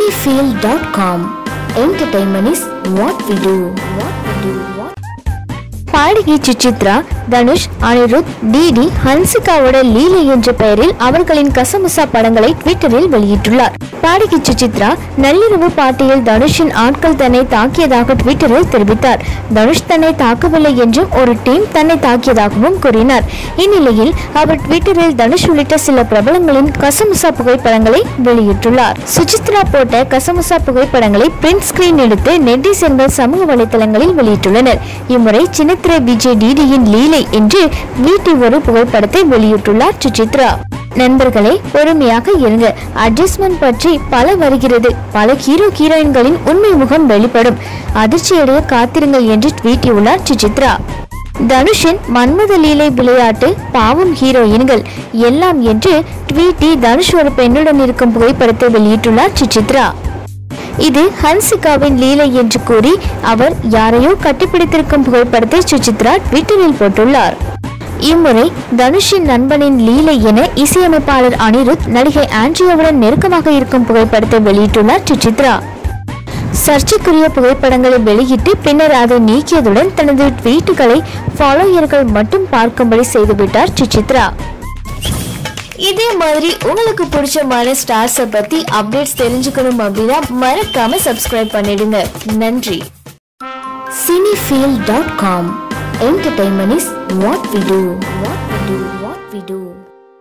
Cinefield.com. Entertainment is what we do. What we do. What பாடகி Suchitra Dhanush Anirudh DD ஹன்சிகாவோட லீலை என்ற பெயரில் அவர்களின் கசமுசா படங்களை ட்விட்டரில் வெளியிட்டுள்ளார் பாடகி சுசித்ரா நள்ளிரவு பாட்டியில் தனுஷின் ஆட்கள் தன்னை தாக்கியதாக ட்விட்டரில் தெரிவித்தார் தனுஷ் தன்னை தாக்கவில்லை என்றும் ஒரு டீம் தன்னை தாக்கியதாகவும் கூறினார் இந்நிலையில் அவர் ட்விட்டரில் தனுஷ் உள்ளிட்ட சில பிரபலங்களின் கசமுசா புகைப்படங்களை வெளியிட்டுள்ளார் சுசித்ரா போட்ட கசமுசா புகைப்படங்களை பிரிண்ட் ஸ்கிரீன் எடுத்து நெட்டிசன்கள் சமூக வலைதளங்களில் வெளியிட்டுள்ளனர் இம்முறை சின்னத்திரை விஜய் டிடியின் லீலை என்று வீட்டில் ஒரு புகைப்படத்தை வெளியிட்டுள்ளார் சுசித்ரா நண்பர்களே பொறுமையாக இருங்க அட்ஜஸ்ட்மெண்ட் பற்றி பல வருகிறது பல ஹீரோ ஹீரோயின்களின் உண்மை முகம் வெளிப்படும் அதிர்ச்சியடைய காத்திருங்கள் என்று ட்வீட்டியுள்ளார் சுசித்ரா தனுஷின் மன்மத லீலை விளையாட்டு பாவம் ஹீரோயின்கள் எல்லாம் என்று ட்வீட்டி தனுஷ் ஒரு பெண்ணுடன் இருக்கும் புகைப்படத்தை வெளியிட்டுள்ளார் சுசித்ரா இது ஹன்சிகாவின் லீலை என்று கூறி அவர் யாரையோ கட்டிப்பிடித்திருக்கும் புகைப்படத்தை சுசித்ரா ட்விட்டரில் போட்டுள்ளார் இம்முறை தனுஷின் நண்பனின் லீலை என இசையமைப்பாளர் அனிருத் நடிகை ஆண்ட்ரியாவுடன் நெருக்கமாக இருக்கும் புகைப்படத்தை வெளியிட்டுள்ளார் சுசித்ரா சர்ச்சைக்குரிய புகைப்படங்களை வெளியிட்டு பின்னர் அதை நீக்கியதுடன் தனது ட்வீட்டுகளை ஃபாலோயர்கள் மட்டும் பார்க்கும்படி செய்துவிட்டார் சுசித்ரா இதே மாதிரி உங்களுக்கு பிடிச்சமான ஸ்டார்ஸை பத்தி அப்டேட்ஸ் தெரிஞ்சுக்கணும் அப்படின்னா மறக்காம சப்ஸ்கிரைப் பண்ணிடுங்க நன்றி cinefield.com entertainment is what we do what we do what we do